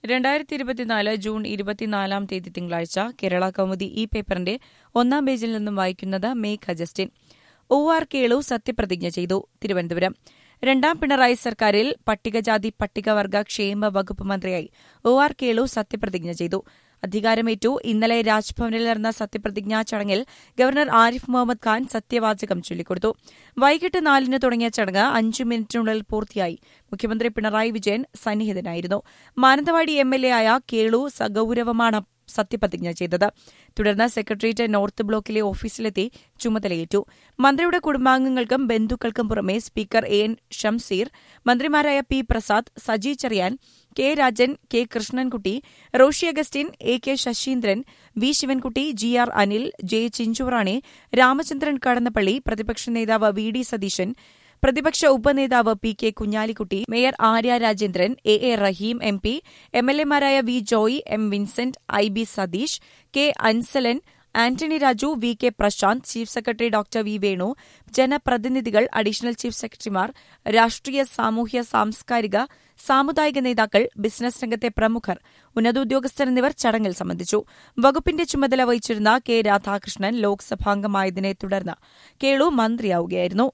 രണ്ടായിരത്തി ഇരുപത്തിനാല് ജൂൺ ഇരുപത്തിനാലാം തീയതി തിങ്കളാഴ്ച കേരള കൗമുദി ഈ പേപ്പറിന്റെ ഒന്നാം പേജിൽ നിന്നും വായിക്കുന്നത് മേഘ ജസ്റ്റിൻ ഒ ആർ കേളു സത്യപ്രതിജ്ഞ ചെയ്തു തിരുവനന്തപുരം രണ്ടാം പിണറായി സർക്കാരിൽ പട്ടികജാതി പട്ടികവർഗ ക്ഷേമ വകുപ്പ് മന്ത്രിയായി ഒ ആർ കേളു സത്യപ്രതിജ്ഞ ചെയ്തു അധികാരമേറ്റു ഇന്നലെ രാജ്ഭവനിൽ നടന്ന സത്യപ്രതിജ്ഞാ ചടങ്ങിൽ ഗവർണർ ആരിഫ് മുഹമ്മദ് ഖാൻ സത്യവാചകം ചൊല്ലിക്കൊടുത്തു വൈകിട്ട് നാലിന് തുടങ്ങിയ ചടങ്ങ് അഞ്ചു മിനിറ്റിനുള്ളിൽ പൂർത്തിയായി മുഖ്യമന്ത്രി പിണറായി വിജയൻ സന്നിഹിതനായിരുന്നു മാനന്തവാടി എംഎൽഎ ആയ കേളു സഗൌരവമാണ് സത്യപ്രതിജ്ഞ ചെയ്തത് തുടർന്ന് സെക്രട്ടേറിയറ്റ് നോർത്ത് ബ്ലോക്കിലെ ഓഫീസിലെത്തി ചുമതലയേറ്റു മന്ത്രിയുടെ കുടുംബാംഗങ്ങൾക്കും ബന്ധുക്കൾക്കും പുറമെ സ്പീക്കർ എ എൻ ഷംസീർ മന്ത്രിമാരായ P Prasad Saji Cherian K Rajan K Krishnankutty Roshi Augustine A K Saseendran V Sivankutty G R Anil J Chinchurani Ramachandran Kadannappally പ്രതിപക്ഷ നേതാവ് വി ഡി സതീശൻ പ്രതിപക്ഷ ഉപനേതാവ് P K Kunhalikutty mayor Arya Rajendran A A Rahim M P M L എമാരായ V Joy M Vincent I B Satheesh K Ansalan Antony Raju V K Prasanth chief secretary doctor V Venu ജനപ്രതിനിധികൾ additional chief സെക്രട്ടറിമാർ രാഷ്ട്രീയ സാമൂഹ്യ സാംസ്കാരിക സാമുദായിക നേതാക്കൾ ബിസിനസ് രംഗത്തെ പ്രമുഖർ ഉന്നതോദ്യോഗസ്ഥർ എന്നിവർ ചടങ്ങിൽ സംബന്ധിച്ചു വകുപ്പിന്റെ ചുമതല വഹിച്ചിരുന്ന കെ രാധാകൃഷ്ണൻ ലോക്സഭാംഗമായതിനെ തുടർന്ന് കേളു മന്ത്രിയാവുകയായിരുന്നു